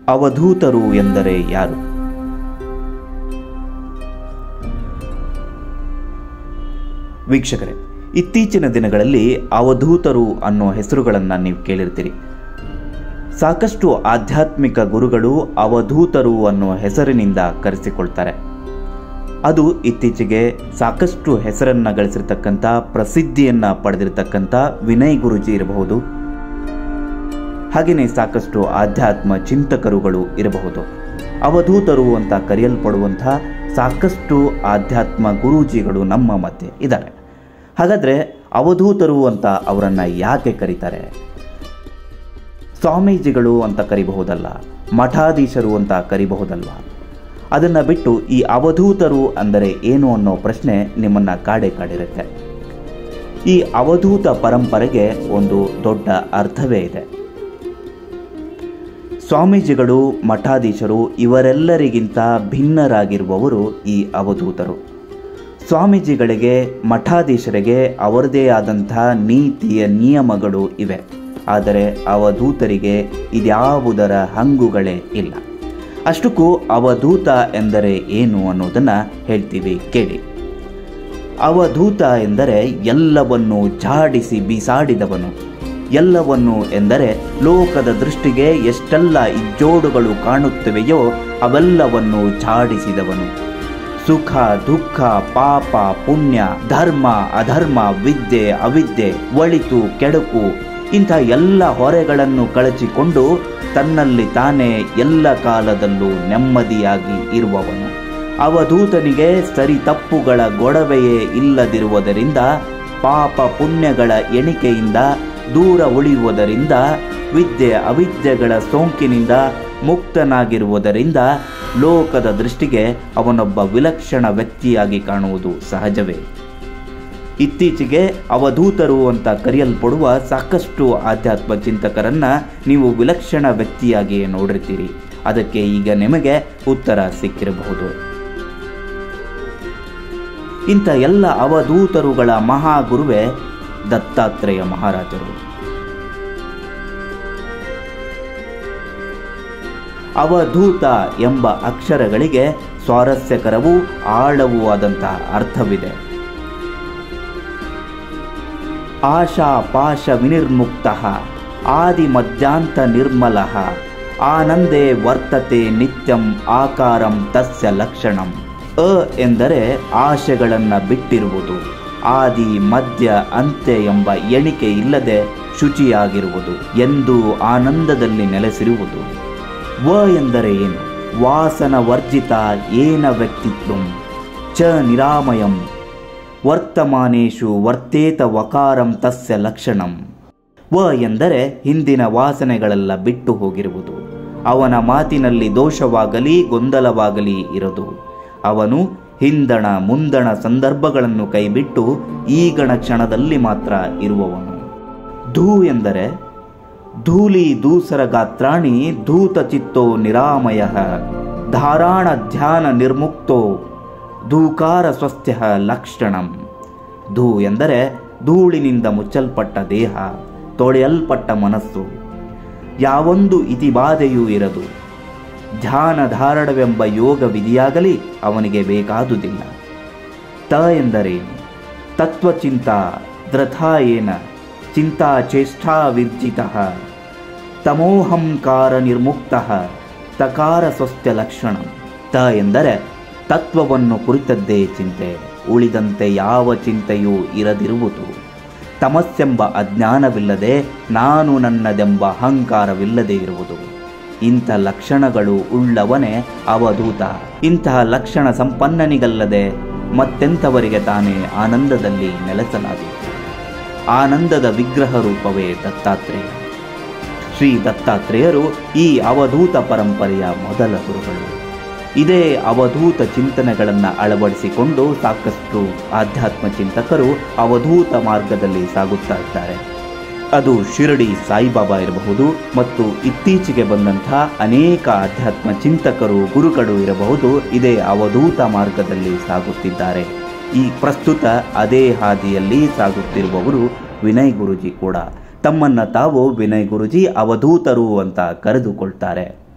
ಅವಧೂತರು ಎಂದರೆ ಯಾರು ವೀಕ್ಷಕರೇ ಇತ್ತೀಚಿನ ದಿನಗಳಲ್ಲಿ ಅವಧೂತರು ಅನ್ನೋ ಹೆಸರುಗಳನ್ನು ನೀವು ಕೇಳಿರ್ತೀರಿ ಸಾಕಷ್ಟು ಆಧ್ಯಾತ್ಮಿಕ ಗುರುಗಳು ಅವಧೂತರು ಅನ್ನೋ ಹೆಸರಿನಿಂದ ಕರೆಸಿಕೊಳ್ತಾರೆ ಅದು ಇತ್ತೀಚೆಗೆ ಸಾಕಷ್ಟು ಹೆಸರನ್ನು ಗಳಿಸಿರ್ತಕ್ಕಂಥ ಪ್ರಸಿದ್ಧಿಯನ್ನು ಪಡೆದಿರತಕ್ಕಂಥ ವಿನಯ್ ಗುರುಜಿ ಇರಬಹುದು ಹಾಗೆಯೇ ಸಾಕಷ್ಟು ಆಧ್ಯಾತ್ಮ ಚಿಂತಕರುಗಳು ಇರಬಹುದು ಅವಧೂತರು ಅಂತ ಕರೆಯಲ್ಪಡುವಂಥ ಸಾಕಷ್ಟು ಆಧ್ಯಾತ್ಮ ಗುರೂಜಿಗಳು ನಮ್ಮ ಮಧ್ಯೆ ಇದ್ದಾರೆ ಹಾಗಾದರೆ ಅವಧೂತರು ಅಂತ ಅವರನ್ನು ಯಾಕೆ ಕರೀತಾರೆ ಸ್ವಾಮೀಜಿಗಳು ಅಂತ ಕರಿಬಹುದಲ್ಲ ಮಠಾಧೀಶರು ಅಂತ ಕರಿಬಹುದಲ್ವಾ ಅದನ್ನು ಬಿಟ್ಟು ಈ ಅವಧೂತರು ಅಂದರೆ ಏನು ಅನ್ನೋ ಪ್ರಶ್ನೆ ನಿಮ್ಮನ್ನು ಕಾಡೆ ಕಾಡಿರುತ್ತೆ ಈ ಅವಧೂತ ಪರಂಪರೆಗೆ ಒಂದು ದೊಡ್ಡ ಅರ್ಥವೇ ಇದೆ ಸ್ವಾಮೀಜಿಗಳು ಮಠಾಧೀಶರು ಇವರೆಲ್ಲರಿಗಿಂತ ಭಿನ್ನರಾಗಿರುವವರು ಈ ಅವಧೂತರು ಸ್ವಾಮೀಜಿಗಳಿಗೆ ಮಠಾಧೀಶರಿಗೆ ಅವರದೇ ಆದಂಥ ನೀತಿಯ ನಿಯಮಗಳು ಇವೆ ಆದರೆ ಅವಧೂತರಿಗೆ ಇದ್ಯಾವುದರ ಹಂಗುಗಳೇ ಇಲ್ಲ ಅಷ್ಟಕ್ಕೂ ಅವಧೂತ ಎಂದರೆ ಏನು ಅನ್ನೋದನ್ನು ಹೇಳ್ತೀವಿ ಕೇಳಿ ಅವಧೂತ ಎಂದರೆ ಎಲ್ಲವನ್ನು ಜಾಡಿಸಿ ಬೀಸಾಡಿದವನು ಎಲ್ಲವನ್ನು ಎಂದರೆ ಲೋಕದ ದೃಷ್ಟಿಗೆ ಎಷ್ಟೆಲ್ಲ ಇಜ್ಜೋಡುಗಳು ಕಾಣುತ್ತಿವೆಯೋ ಅವೆಲ್ಲವನ್ನು ಝಾಡಿಸಿದವನು ಸುಖ ದುಃಖ ಪಾಪ ಪುಣ್ಯ ಧರ್ಮ ಅಧರ್ಮ ವಿದ್ಯೆ ಅವಿದ್ಯೆ ಒಳಿತು ಕೆಡುಕು ಇಂಥ ಎಲ್ಲ ಹೊರೆಗಳನ್ನು ಕಳಚಿಕೊಂಡು ತನ್ನಲ್ಲಿ ತಾನೇ ಎಲ್ಲ ಕಾಲದಲ್ಲೂ ನೆಮ್ಮದಿಯಾಗಿ ಇರುವವನು ಅವಧೂತನಿಗೆ ಸರಿ ತಪ್ಪುಗಳ ಗೊಡವೆಯೇ ಇಲ್ಲದಿರುವುದರಿಂದ ಪಾಪ ಪುಣ್ಯಗಳ ಎಣಿಕೆಯಿಂದ ದೂರ ಉಳಿಯುವುದರಿಂದ ವಿದ್ಯೆ ಅವಿದ್ಯೆಗಳ ಸೋಂಕಿನಿಂದ ಮುಕ್ತನಾಗಿರುವುದರಿಂದ ಲೋಕದ ದೃಷ್ಟಿಗೆ ಅವನೊಬ್ಬ ವಿಲಕ್ಷಣ ವ್ಯಕ್ತಿಯಾಗಿ ಕಾಣುವುದು ಸಹಜವೇ ಇತ್ತೀಚೆಗೆ ಅವಧೂತರು ಅಂತ ಕರೆಯಲ್ಪಡುವ ಸಾಕಷ್ಟು ಆಧ್ಯಾತ್ಮ ಚಿಂತಕರನ್ನ ನೀವು ವಿಲಕ್ಷಣ ವ್ಯಕ್ತಿಯಾಗಿಯೇ ನೋಡಿರ್ತೀರಿ ಅದಕ್ಕೆ ಈಗ ನಿಮಗೆ ಉತ್ತರ ಸಿಕ್ಕಿರಬಹುದು ಇಂಥ ಎಲ್ಲ ಅವಧೂತರುಗಳ ಮಹಾಗುರುವೇ ದತ್ತಾತ್ರೇಯ ಮಹಾರಾಜರು ಅವಧೂತ ಎಂಬ ಅಕ್ಷರಗಳಿಗೆ ಸ್ವಾರಸ್ಯಕರವೂ ಆಳವೂ ಆದಂತಹ ಅರ್ಥವಿದೆ ಆಶಾ ಪಾಶ ವಿನಿರ್ಮುಕ್ತ ಆದಿ ಮಧ್ಯಾಂತ ನಿರ್ಮಲ ಆನಂದೇ ವರ್ತತೆ ನಿತ್ಯಂ ಆಕಾರಂ ತಸ್ಯ ಲಕ್ಷಣಂ ಅ ಎಂದರೆ ಆಶೆಗಳನ್ನು ಬಿಟ್ಟಿರುವುದು ಆದಿ ಮಧ್ಯ ಅಂತ್ಯ ಎಂಬ ಎಣಿಕೆ ಇಲ್ಲದೆ ಶುಚಿಯಾಗಿರುವುದು ಎಂದು ಆನಂದದಲ್ಲಿ ನೆಲೆಸಿರುವುದು ವ ಎಂದರೆ ಏನು ವಾಸನ ವರ್ಜಿತ ಏನ ವ್ಯಕ್ತಿತ್ವಂ ಚ ನಿರಾಮಯಂ ವರ್ತಮಾನೇಶು ವರ್ತೇತ ವಕಾರಂ ತಸ್ಯ ಲಕ್ಷಣಂ ವ ಎಂದರೆ ಹಿಂದಿನ ವಾಸನೆಗಳೆಲ್ಲ ಬಿಟ್ಟು ಹೋಗಿರುವುದು ಅವನ ಮಾತಿನಲ್ಲಿ ದೋಷವಾಗಲಿ ಗೊಂದಲವಾಗಲಿ ಇರದು ಅವನು ಹಿಂದಣ ಮುಂದಣ ಸಂದರ್ಭಗಳನ್ನು ಕೈಬಿಟ್ಟು ಈಗಣ ಕ್ಷಣದಲ್ಲಿ ಮಾತ್ರ ಇರುವವನು ಧೂ ಎಂದರೆ ಧೂಲಿ ದೂಸರ ಗಾತ್ರಾಣಿ ಧೂತ ಚಿತ್ತೋ ನಿರಾಮಯ ಧಾರಾಣ ಧ್ಯಾನ ನಿರ್ಮುಕ್ತೋ ಧೂಕಾರ ಸ್ವಸ್ಥ್ಯ ಲಕ್ಷಣಂ ಧೂ ಎಂದರೆ ಧೂಳಿನಿಂದ ಮುಚ್ಚಲ್ಪಟ್ಟ ದೇಹ ತೊಳೆಯಲ್ಪಟ್ಟ ಮನಸ್ಸು ಯಾವೊಂದು ಇತಿಬಾಧೆಯೂ ಇರದು ಧ್ಯಾನ ಧಾರಣವೆಂಬ ಯೋಗ ವಿಧಿಯಾಗಲಿ ಅವನಿಗೆ ಬೇಕಾದುದಿಲ್ಲ ತ ಎಂದರೇನು ತತ್ವಚಿಂತ ದ್ರಥಾ ಏನ ಚಿಂತಾ ಚೇಷ್ಟಾ ವಿರ್ಜಿತ ತಮೋಹಂಕಾರ ನಿರ್ಮುಕ್ತ ತಕಾರ ಸ್ವಸ್ತ್ಯ ಲಕ್ಷಣ ತ ಎಂದರೆ ತತ್ವವನ್ನು ಕುರಿತದ್ದೇ ಚಿಂತೆ ಉಳಿದಂತೆ ಯಾವ ಚಿಂತೆಯೂ ಇರದಿರುವುದು ತಮಸ್ಸೆಂಬ ಅಜ್ಞಾನವಿಲ್ಲದೆ ನಾನು ನನ್ನದೆಂಬ ಅಹಂಕಾರವಿಲ್ಲದೆ ಇರುವುದು ಇಂಥ ಲಕ್ಷಣಗಳು ಉಳ್ಳವನೇ ಅವಧೂತ ಇಂತಹ ಲಕ್ಷಣ ಸಂಪನ್ನನಿಗಲ್ಲದೆ ಮತ್ತೆಂಥವರಿಗೆ ತಾನೇ ಆನಂದದಲ್ಲಿ ನೆಲೆಸಲಾಗುವುದು ಆನಂದದ ವಿಗ್ರಹ ರೂಪವೇ ದತ್ತಾತ್ರೇಯ ಶ್ರೀ ದತ್ತಾತ್ರೇಯರು ಈ ಅವಧೂತ ಪರಂಪರೆಯ ಮೊದಲ ಗುರುಗಳು ಇದೇ ಅವಧೂತ ಚಿಂತನೆಗಳನ್ನು ಅಳವಡಿಸಿಕೊಂಡು ಸಾಕಷ್ಟು ಆಧ್ಯಾತ್ಮ ಚಿಂತಕರು ಅವಧೂತ ಮಾರ್ಗದಲ್ಲಿ ಸಾಗುತ್ತಾ ಇದ್ದಾರೆ ಅದು ಶಿರಡಿ ಸಾಯಿಬಾಬಾ ಇರಬಹುದು ಮತ್ತು ಇತ್ತೀಚೆಗೆ ಬಂದಂಥ ಅನೇಕ ಆಧ್ಯಾತ್ಮ ಚಿಂತಕರು ಗುರುಗಳು ಇರಬಹುದು ಇದೇ ಅವಧೂತ ಮಾರ್ಗದಲ್ಲಿ ಸಾಗುತ್ತಿದ್ದಾರೆ ಈ ಪ್ರಸ್ತುತ ಅದೇ ಹಾದಿಯಲ್ಲಿ ಸಾಗುತ್ತಿರುವವರು ವಿನಯ್ ಗುರುಜಿ ಕೂಡ ತಮ್ಮನ್ನ ತಾವು ವಿನಯ್ ಗುರುಜಿ ಅವಧೂತರು ಅಂತ ಕರೆದುಕೊಳ್ತಾರೆ